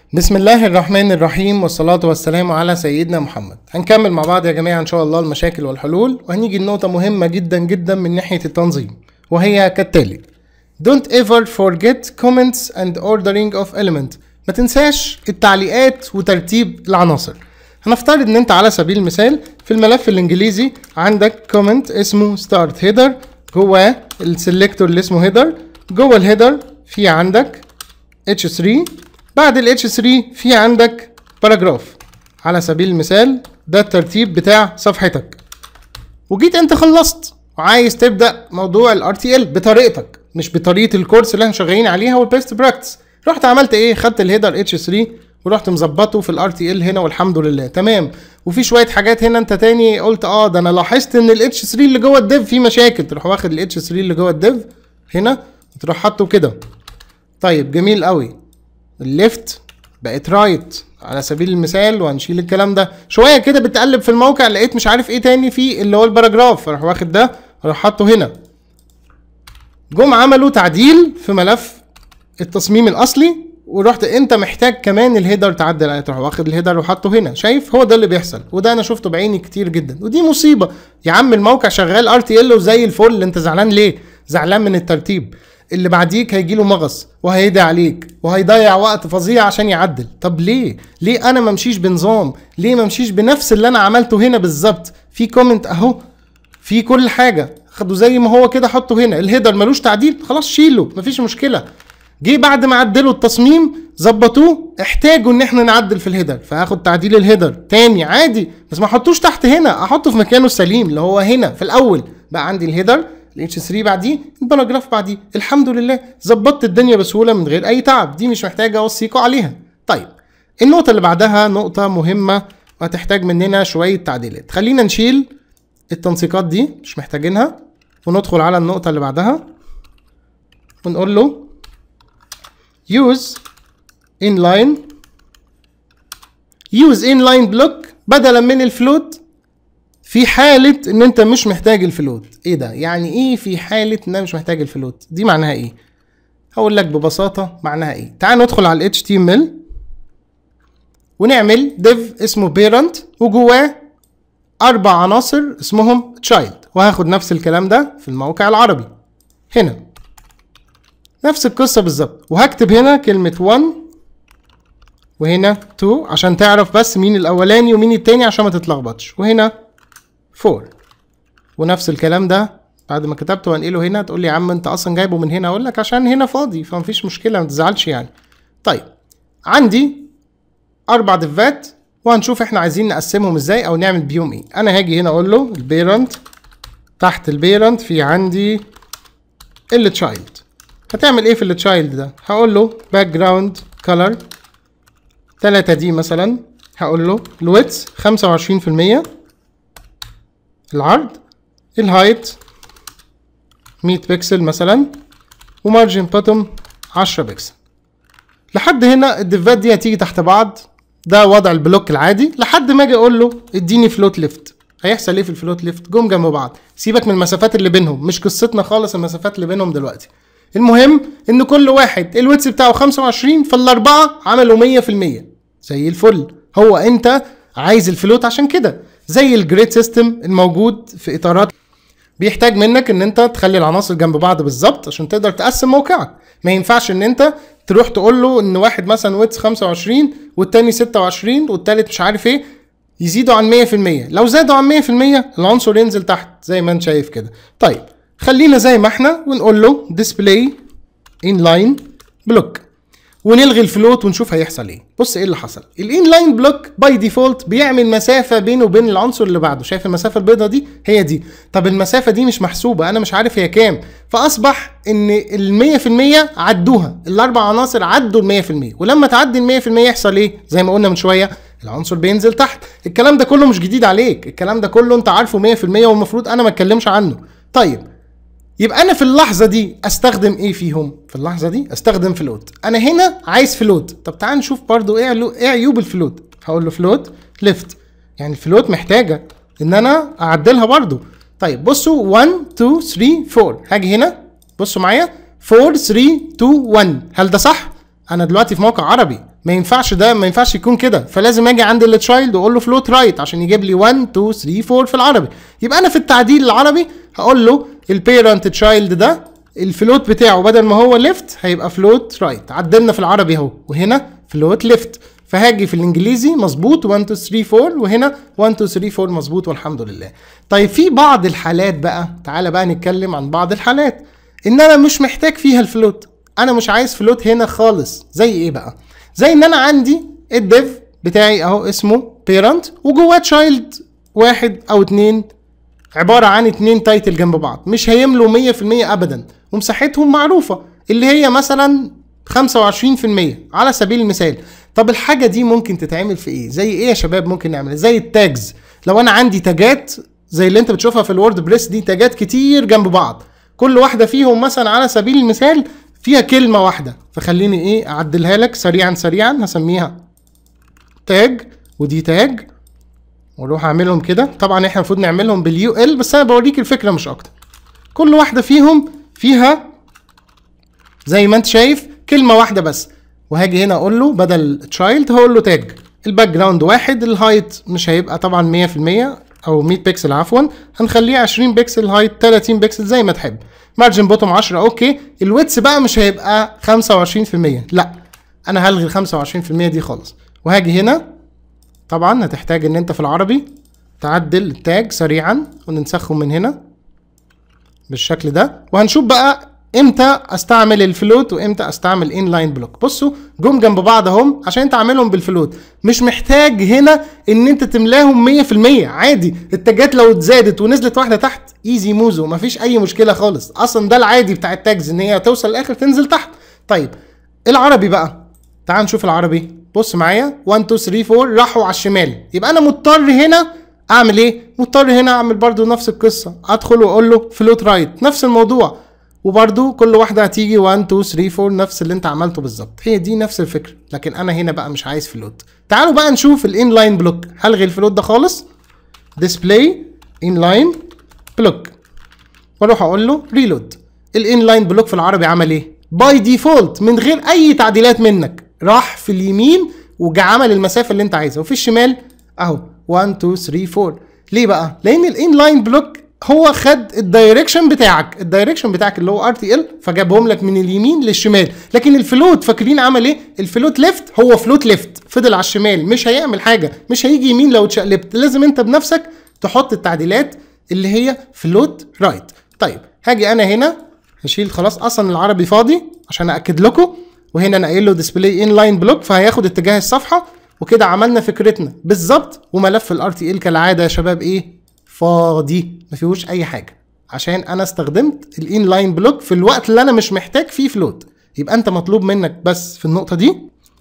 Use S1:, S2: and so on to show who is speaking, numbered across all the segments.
S1: بسم الله الرحمن الرحيم والصلاة والسلام على سيدنا محمد هنكمل مع بعض يا جماعة إن شاء الله المشاكل والحلول وهنيجي لنقطة مهمة جدا جدا من ناحية التنظيم وهي كالتالي Don't ever forget comments and ordering of element ما تنساش التعليقات وترتيب العناصر هنفترض ان انت على سبيل المثال في الملف الانجليزي عندك كومنت اسمه start header جواه السلكتور اللي اسمه header جوه الهيدر في عندك h3 بعد ال h3 في عندك باراجراف على سبيل المثال ده الترتيب بتاع صفحتك وجيت انت خلصت وعايز تبدا موضوع الار تي ال بطريقتك مش بطريقه الكورس اللي احنا شغالين عليها والبيست براكتس رحت عملت ايه خدت الهيدر اتش 3 ورحت مظبطه في الار تي ال هنا والحمد لله تمام وفي شويه حاجات هنا انت تاني قلت اه ده انا لاحظت ان الاتش 3 اللي جوه الديف فيه مشاكل تروح واخد الاتش 3 اللي جوه الديف هنا وتروح حاطه كده طيب جميل قوي الليفت بقت رايت على سبيل المثال وهنشيل الكلام ده شويه كده بتقلب في الموقع لقيت مش عارف ايه تاني في اللي هو الباراجراف فراح واخد ده وراح حاطه هنا جم عملوا تعديل في ملف التصميم الاصلي ورحت انت محتاج كمان الهيدر تعدل عليه تروح واخد الهيدر وحطه هنا شايف هو ده اللي بيحصل وده انا شفته بعيني كتير جدا ودي مصيبه يا عم الموقع شغال ار تي ال وزي الفل انت زعلان ليه زعلان من الترتيب اللي بعديك هيجي له مغص وهيدعي عليك وهيضيع وقت فظيع عشان يعدل طب ليه ليه انا ما امشيش بنظام ليه ما امشيش بنفس اللي انا عملته هنا بالظبط في كومنت اهو في كل حاجه خده زي ما هو كده حطه هنا الهيدر ملوش تعديل خلاص شيله مفيش مشكله جه بعد ما عدلوا التصميم ظبطوه احتاجوا ان احنا نعدل في الهيدر فهاخد تعديل الهيدر تاني عادي بس ما احطوش تحت هنا احطه في مكانه السليم اللي هو هنا في الاول بقى عندي الهيدر الاتش 3 بعديه الباراجراف بعديه الحمد لله ظبطت الدنيا بسهوله من غير اي تعب دي مش محتاجه اوصيكوا عليها طيب النقطه اللي بعدها نقطه مهمه وهتحتاج مننا شويه تعديلات خلينا نشيل التنسيقات دي مش محتاجينها وندخل على النقطه اللي بعدها ونقول له use inline use inline block بدلا من الفلوت في حالة ان انت مش محتاج الفلوت ايه ده يعني ايه في حالة ان انا مش محتاج الفلوت دي معناها ايه هقول لك ببساطة معناها ايه تعال ندخل على ال HTML ونعمل div اسمه parent وجواه اربع عناصر اسمهم child وهاخد نفس الكلام ده في الموقع العربي هنا نفس القصة بالظبط وهكتب هنا كلمة 1 وهنا 2 عشان تعرف بس مين الأولاني ومين التاني عشان ما تتلخبطش وهنا 4 ونفس الكلام ده بعد ما كتبته وانقله هنا تقول لي يا عم انت اصلا جايبه من هنا اقول لك عشان هنا فاضي فمفيش مشكله ما تزعلش يعني طيب عندي اربع دفات وهنشوف احنا عايزين نقسمهم ازاي او نعمل بيهم ايه انا هاجي هنا اقول له البيرنت تحت البيرنت في عندي التشايلد هتعمل ايه في التشايلد ده هقول له باك جراوند كلر 3 دي مثلا هقول له الويتس 25% العرض الهايت 100 بكسل مثلا ومارجن بوتوم 10 بكسل لحد هنا الدفات دي هتيجي تحت بعض ده وضع البلوك العادي لحد ما اجي اقول له اديني فلوت ليفت هيحصل ايه في الفلوت ليفت جم جنب بعض سيبك من المسافات اللي بينهم مش قصتنا خالص المسافات اللي بينهم دلوقتي المهم ان كل واحد الويتس بتاعه 25 فالاربعه عملوا 100% زي الفل هو انت عايز الفلوت عشان كده زي الجريد سيستم الموجود في اطارات بيحتاج منك ان انت تخلي العناصر جنب بعض بالظبط عشان تقدر تقسم موقعك ما ينفعش ان انت تروح تقول له ان واحد مثلا ويتس 25 والتاني 26 والتالت مش عارف ايه يزيدوا عن 100% لو زادوا عن 100% العنصر ينزل تحت زي ما انت شايف كده طيب خلينا زي ما احنا ونقول له display inline block ونلغي الفلوت ونشوف هيحصل ايه بص ايه اللي حصل الانلاين بلوك باي ديفولت بيعمل مسافه بينه وبين العنصر اللي بعده شايف المسافه البيضاء دي هي دي طب المسافه دي مش محسوبه انا مش عارف هي كام فاصبح ان ال 100% عدوها الاربع عناصر عدوا ال 100% ولما تعدي ال 100% يحصل ايه زي ما قلنا من شويه العنصر بينزل تحت الكلام ده كله مش جديد عليك الكلام ده كله انت عارفه 100% والمفروض انا ما اتكلمش عنه طيب يبقى انا في اللحظه دي استخدم ايه فيهم في اللحظه دي استخدم فلوت انا هنا عايز فلوت طب تعال نشوف برضو ايه علو- ايه عيوب الفلوت هقول له فلوت ليفت يعني الفلوت محتاجه ان انا اعدلها برضو طيب بصوا 1 2 3 4 هاجي هنا بصوا معايا 4 3 2 1 هل ده صح انا دلوقتي في موقع عربي ما ينفعش ده ما ينفعش يكون كده فلازم اجي عند التشايلد واقول له فلوت رايت عشان يجيب لي 1 2 3 4 في العربي يبقى انا في التعديل العربي هقول له البيرنت تشايلد ده الفلوت بتاعه بدل ما هو ليفت هيبقى فلوت رايت عدلنا في العربي اهو وهنا فلوت ليفت فهاجي في الانجليزي مظبوط 1 2 3 4 وهنا 1 2 3 4 مظبوط والحمد لله طيب في بعض الحالات بقى تعالى بقى نتكلم عن بعض الحالات ان انا مش محتاج فيها الفلوت انا مش عايز فلوت هنا خالص زي ايه بقى زي ان انا عندي الديف بتاعي اهو اسمه بيرنت وجواه تشايلد واحد او اتنين عبارة عن اتنين تايتل جنب بعض مش هيملوا 100% ابدا ومساحتهم معروفة اللي هي مثلا 25% على سبيل المثال طب الحاجة دي ممكن تتعمل في ايه زي ايه يا شباب ممكن نعمل زي التاجز لو انا عندي تاجات زي اللي انت بتشوفها في الوورد بريس دي تاجات كتير جنب بعض كل واحدة فيهم مثلا على سبيل المثال فيها كلمة واحدة فخليني ايه اعدلها لك سريعا سريعا هسميها تاج ودي تاج واروح اعملهم كده طبعا احنا المفروض نعملهم باليو ال بس انا بوريك الفكرة مش اكتر كل واحدة فيهم فيها زي ما انت شايف كلمة واحدة بس وهاجي هنا اقول له بدل تشايلد هقول له تاج الباك جراوند واحد الهايت مش هيبقى طبعا 100% او 100 بكسل عفوا هنخليه 20 بكسل هايت 30 بكسل زي ما تحب مارجن بوتوم 10 اوكي الويتس بقى مش هيبقى 25% لا انا هلغي ال 25% دي خالص وهاجي هنا طبعا هتحتاج ان انت في العربي تعدل التاج سريعا وننسخه من هنا بالشكل ده وهنشوف بقى امتى استعمل الفلوت وامتى استعمل ان لاين بلوك بصوا جم جنب بعض اهم عشان تعملهم بالفلوت مش محتاج هنا ان انت تملاهم 100% عادي التاجات لو اتزادت ونزلت واحده تحت ايزي موزو مفيش اي مشكله خالص اصلا ده العادي بتاع التاجز ان هي توصل الاخر تنزل تحت طيب العربي بقى تعال نشوف العربي بص معايا 1 2 3 4 راحوا على الشمال يبقى انا مضطر هنا اعمل ايه مضطر هنا اعمل برضو نفس القصه ادخل واقول له فلوت رايت نفس الموضوع وبرده كل واحده هتيجي 1 2 3 4 نفس اللي انت عملته بالظبط هي دي نفس الفكره لكن انا هنا بقى مش عايز فلوت تعالوا بقى نشوف الان لاين بلوك هلغي الفلوت ده خالص ديسبلاي ان لاين بلوك واروح اقول له ريلود الان لاين بلوك في العربي عمل ايه باي ديفولت من غير اي تعديلات منك راح في اليمين وجا عمل المسافه اللي انت عايزها وفي الشمال اهو 1 2 3 4 ليه بقى لان الان لاين بلوك هو خد الدايركشن بتاعك الدايركشن بتاعك اللي هو ار تي ال فجابهم لك من اليمين للشمال لكن الفلوت فاكرين عمل ايه الفلوت ليفت هو فلوت ليفت فضل على الشمال مش هيعمل حاجه مش هيجي يمين لو اتشقلبت لازم انت بنفسك تحط التعديلات اللي هي فلوت رايت طيب هاجي انا هنا هشيل خلاص اصلا العربي فاضي عشان ااكد لكم وهنا انا قايل له ديسبلاي ان لاين بلوك فهياخد اتجاه الصفحه وكده عملنا فكرتنا بالظبط وملف الار تي ال كالعاده يا شباب ايه فاضي ما فيهوش اي حاجه عشان انا استخدمت الان لاين بلوك في الوقت اللي انا مش محتاج فيه فلوت يبقى انت مطلوب منك بس في النقطه دي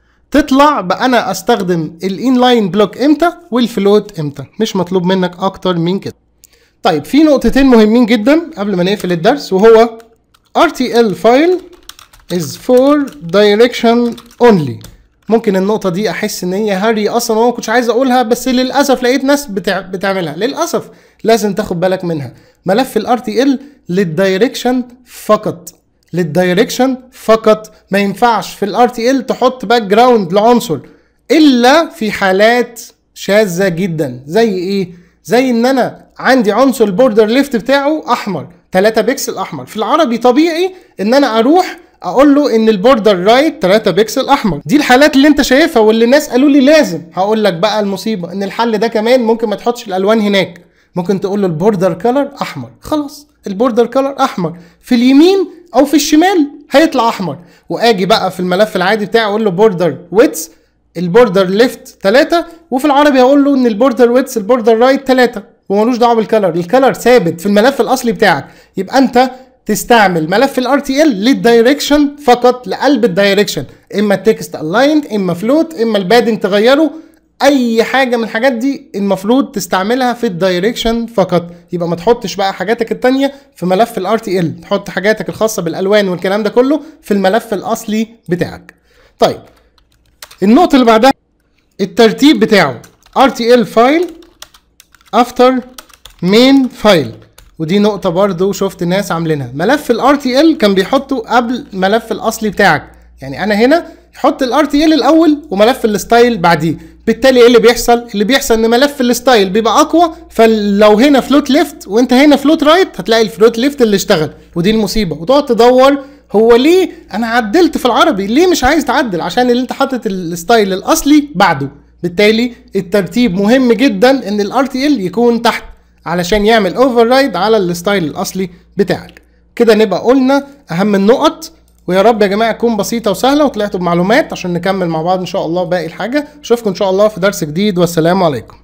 S1: تطلع بقى انا استخدم الان لاين بلوك امتى والفلوت امتى مش مطلوب منك اكتر من كده طيب في نقطتين مهمين جدا قبل ما نقفل الدرس وهو RTL file is for direction only ممكن النقطة دي أحس إن هي هري أصلا وأنا ما كنتش عايز أقولها بس للأسف لقيت ناس بتع... بتعملها للأسف لازم تاخد بالك منها ملف ال RTL للدايركشن فقط للدايركشن فقط ما ينفعش في ال RTL تحط باك جراوند لعنصر إلا في حالات شاذة جدا زي إيه؟ زي إن أنا عندي عنصر البوردر ليفت بتاعه أحمر 3 بكسل أحمر في العربي طبيعي إن أنا أروح اقول له ان البوردر رايت 3 بكسل احمر دي الحالات اللي انت شايفها واللي الناس قالوا لي لازم هقول لك بقى المصيبه ان الحل ده كمان ممكن ما تحطش الالوان هناك ممكن تقول له البوردر كلر احمر خلاص البوردر كلر احمر في اليمين او في الشمال هيطلع احمر واجي بقى في الملف العادي بتاعي اقول له بوردر ويتس البوردر ليفت 3 وفي العربي هقول له ان البوردر ويتس البوردر رايت 3 وملوش دعوه بالكلر الكلر ثابت في الملف الاصلي بتاعك يبقى انت تستعمل ملف الار تي ال للدايركشن فقط لقلب الدايركشن اما التكست الايند اما فلوت اما البادنج تغيره اي حاجه من الحاجات دي المفروض تستعملها في الدايركشن فقط يبقى ما تحطش بقى حاجاتك التانية في ملف الار تي ال تحط حاجاتك الخاصه بالالوان والكلام ده كله في الملف الاصلي بتاعك طيب النقطه اللي بعدها الترتيب بتاعه RTL فايل افتر مين فايل ودي نقطة برضو شفت ناس عاملينها ملف ال RTL كان بيحطه قبل الملف الأصلي بتاعك يعني أنا هنا تحط الار تي ال الاول وملف الستايل بعديه بالتالي ايه اللي بيحصل اللي بيحصل ان ملف الستايل بيبقى اقوى فلو هنا فلوت ليفت وانت هنا فلوت رايت هتلاقي الفلوت ليفت اللي اشتغل ودي المصيبه وتقعد تدور هو ليه انا عدلت في العربي ليه مش عايز تعدل عشان اللي انت حاطط الستايل الاصلي بعده بالتالي الترتيب مهم جدا ان الار تي ال يكون تحت علشان يعمل اوفر رايد على الستايل الاصلي بتاعك كده نبقى قلنا اهم النقط ويا رب يا جماعه تكون بسيطه وسهله وطلعتوا بمعلومات عشان نكمل مع بعض ان شاء الله باقي الحاجه اشوفكم ان شاء الله في درس جديد والسلام عليكم